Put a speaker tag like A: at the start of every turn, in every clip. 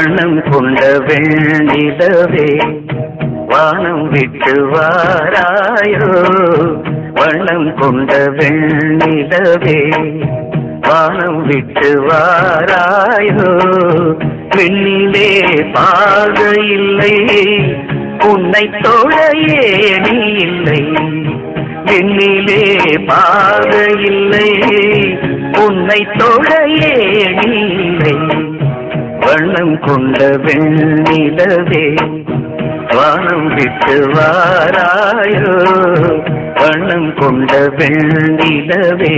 A: வண்ணம் கொண்ட வெண்ணிலவே வானம் விட்டு வாராயோ வண்ணம் கொண்ட வெண்ணிலவே வானம் விட்டு வாராயோ பெண்ணிலே பாக இல்லை உன்னை தொழ ஏணி இல்லை பெண்ணிலே பாக இல்லை உன்னை தொழ ஏணி இல்லை வண்ணம் கொண்ட வெண்ணிலவே வானம் விட்டு வாராயோ வண்ணம் கொண்ட வெண்ணிலவே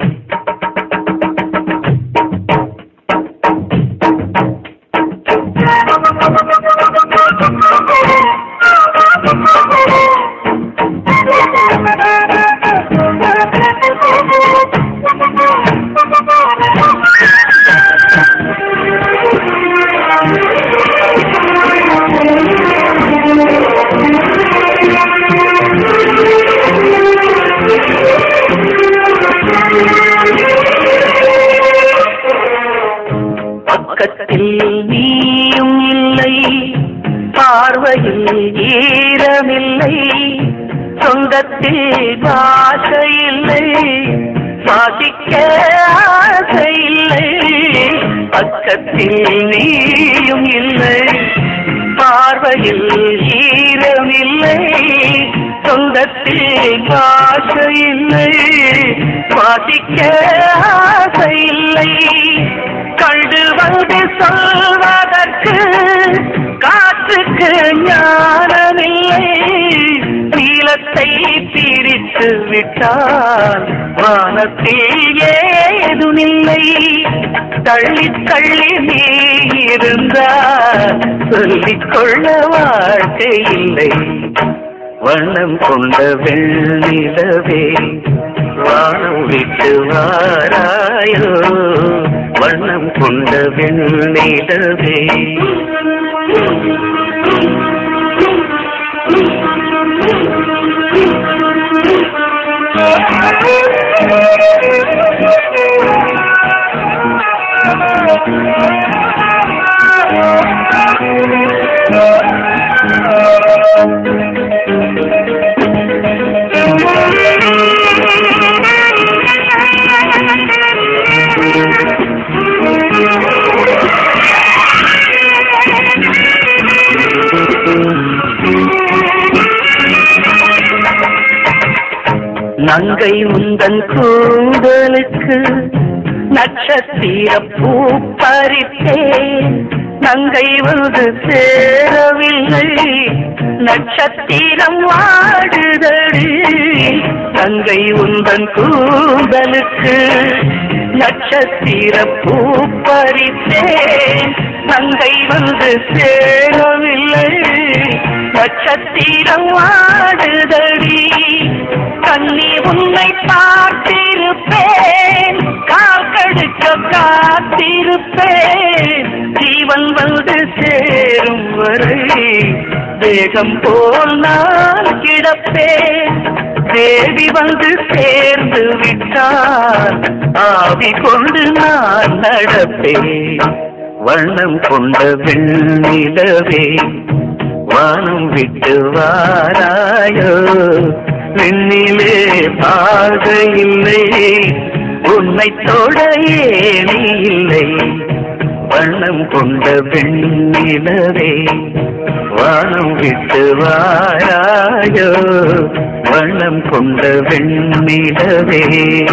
A: பக்கத்தில் நீயும் இல்லை பார்வையில் ஈரமில்லை சொந்தத்தில் பாஷை இல்லை வாசிக்க ஆசை இல்லை பக்கத்தில் நீயும் இல்லை பார்வையில் ஈரமில்லை சொந்தத்தில் பாஷை இல்லை வாசிக்க ஆசை இல்லை கண்டு வந்து சொல்வதற்கு காற்றுக்கு ஞானமில்லை நீளத்தை பிரித்து விட்டால் வானத்தில் ஏதுமில்லை தள்ளி தள்ளி நீ இருந்தால் சொல்லிக் கொள்ள வாழ்க்கை இல்லை வண்ணம் கொண்ட வெள்ளிலவே வானம் விட்டு வாராயோ வண்ணம் கொண்ட வெள்ளிலவே நங்கை உந்தன் கூந்தலுக்கு நட்சத்திர பூ பறித்தேன் நங்கை வந்து சேரவில்லை நட்சத்திரம் வாடுதடி நங்கை உந்தன் கூந்தலுக்கு நட்சத்திர பூ பறித்தேன் நங்கை வந்து சேரவில்லை நட்சத்திரம் வாடுதடி கண்ணி உன்னை பார்த்திருப்பேன் கால் கடுக்க காத்திருப்பேன் ஜீவன் வந்து சேரும் வரை வேகம் போல் நான் கிடப்பேன் தேவி வந்து சேர்ந்து விட்டால் ஆவி கொண்டு நான் நடப்பேன் வண்ணம் கொண்ட வெண்ணிலவே வானம் விட்டு வாராயோ விண்ணிலே பாக இல்லை உன்னை தொட ஏணி இல்லை வண்ணம் கொண்ட வெண்ணிலவே வானம் விட்டு வாராயோ வண்ணம் கொண்ட வெண்ணிலவே